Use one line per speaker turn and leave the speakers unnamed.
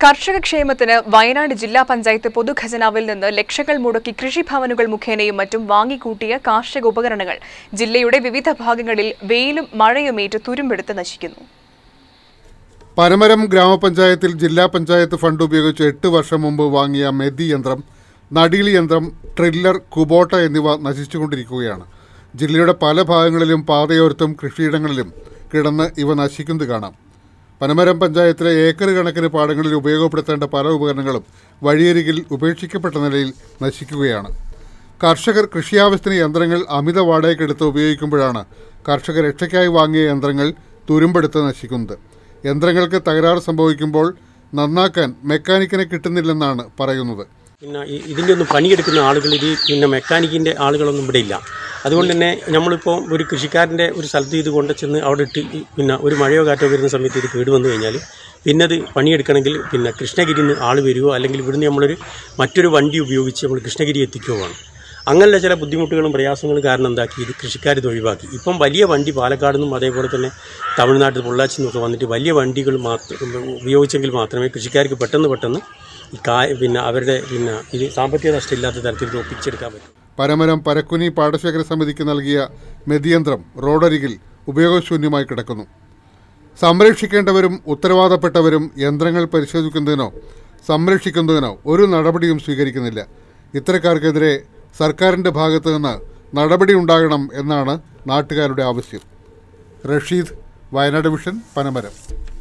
കർഷക ക്ഷേമത്തിന് വയനാട് ജില്ലാ പഞ്ചായത്ത് പൊതുഖജനാവിൽ നിന്ന് ലക്ഷങ്ങൾ മുടക്കി കൃഷിഭവനുകൾ മുഖേനയും മറ്റും വാങ്ങിക്കൂട്ടിയ കാർഷിക ഉപകരണങ്ങൾ ജില്ലയുടെ വിവിധ ഭാഗങ്ങളിൽ വെയിലും മഴയുമേറ്റ് തുരുമ്പെടുത്ത് നശിക്കുന്നു
പനമരം ഗ്രാമപഞ്ചായത്തിൽ ജില്ലാ പഞ്ചായത്ത് ഫണ്ട് ഉപയോഗിച്ച് എട്ട് വർഷം മുമ്പ് വാങ്ങിയ മെതി യന്ത്രം നടീലി യന്ത്രം ട്രില്ലർ കുബോട്ട എന്നിവ നശിച്ചുകൊണ്ടിരിക്കുകയാണ് ജില്ലയുടെ പല ഭാഗങ്ങളിലും പാതയോരത്തും കൃഷിയിടങ്ങളിലും കിടന്ന് ഇവ നശിക്കുന്നത് കാണാം പനമരം പഞ്ചായത്തിലെ ഏക്കർ കണക്കിന് പാടങ്ങളിൽ ഉപയോഗപ്പെടുത്തേണ്ട പല ഉപകരണങ്ങളും വഴിയരികിൽ ഉപേക്ഷിക്കപ്പെട്ട നിലയിൽ നശിക്കുകയാണ് കർഷകർ കൃഷിയാവശ്യത്തിന് യന്ത്രങ്ങൾ അമിത വാടകയ്ക്കെടുത്ത് ഉപയോഗിക്കുമ്പോഴാണ് കർഷക രക്ഷയ്ക്കായി വാങ്ങിയ യന്ത്രങ്ങൾ തുരുമ്പെടുത്ത് നശിക്കുന്നത് യന്ത്രങ്ങൾക്ക് തകരാറ് സംഭവിക്കുമ്പോൾ നന്നാക്കാൻ മെക്കാനിക്കിനെ കിട്ടുന്നില്ലെന്നാണ് പറയുന്നത്
പിന്നെ ഈ- ഇതിൻ്റെ ഒന്നും പണിയെടുക്കുന്ന ആളുകൾ ഇത് പിന്നെ മെക്കാനിക്കിൻ്റെ ആളുകളൊന്നും ഇവിടെ ഇല്ല അതുകൊണ്ട് തന്നെ നമ്മളിപ്പോൾ ഒരു കൃഷിക്കാരൻ്റെ ഒരു സ്ഥലത്ത് ഇത് കൊണ്ട് ചെന്ന് അവിടെ ഇട്ട് ഈ പിന്നെ ഒരു മഴയോ കാറ്റോ വരുന്ന സമയത്ത് ഇത് കേട് വന്നു കഴിഞ്ഞാൽ പിന്നെ അത് പണിയെടുക്കണമെങ്കിൽ പിന്നെ കൃഷ്ണഗിരിയിൽ നിന്ന് ആൾ വരുമോ അല്ലെങ്കിൽ ഇവിടുന്ന് നമ്മളൊരു മറ്റൊരു വണ്ടി ഉപയോഗിച്ച് നമ്മൾ കൃഷ്ണഗിരി എത്തിക്കുകയോ വേണം അങ്ങനെയുള്ള ചില ബുദ്ധിമുട്ടുകളും പ്രയാസങ്ങളും കാരണം എന്താക്കി ഇത് കൃഷിക്കാരിത് ഒഴിവാക്കി ഇപ്പം വലിയ വണ്ടി പാലക്കാട് നിന്നും അതേപോലെ തന്നെ തമിഴ്നാട്ടിൽ പൊള്ളാച്ചി നിന്നൊക്കെ വന്നിട്ട് വലിയ വണ്ടികൾ മാത്രം ഉപയോഗിച്ചെങ്കിൽ മാത്രമേ കൃഷിക്കാർക്ക് പെട്ടെന്ന് പെട്ടെന്ന് ഈ കാ പിന്നെ അവരുടെ പിന്നെ ഇത് സാമ്പത്തിക നഷ്ടമില്ലാത്ത തരത്തിൽ ഇത് ഒപ്പിച്ചെടുക്കാൻ പറ്റും
പരമരം പരക്കുനി പാടശേഖര സമിതിക്ക് നൽകിയ മെതിയന്ത്രം റോഡരികിൽ ഉപയോഗശൂന്യമായി കിടക്കുന്നു സംരക്ഷിക്കേണ്ടവരും ഉത്തരവാദപ്പെട്ടവരും യന്ത്രങ്ങൾ പരിശോധിക്കുന്നതിനോ സംരക്ഷിക്കുന്നതിനോ ഒരു നടപടിയും സ്വീകരിക്കുന്നില്ല ഇത്തരക്കാർക്കെതിരെ സർക്കാരിൻ്റെ ഭാഗത്തു നിന്ന് നടപടി ഉണ്ടാകണം എന്നാണ് നാട്ടുകാരുടെ ആവശ്യം റഷീദ് വയനാട് വിഷൻ പനമരം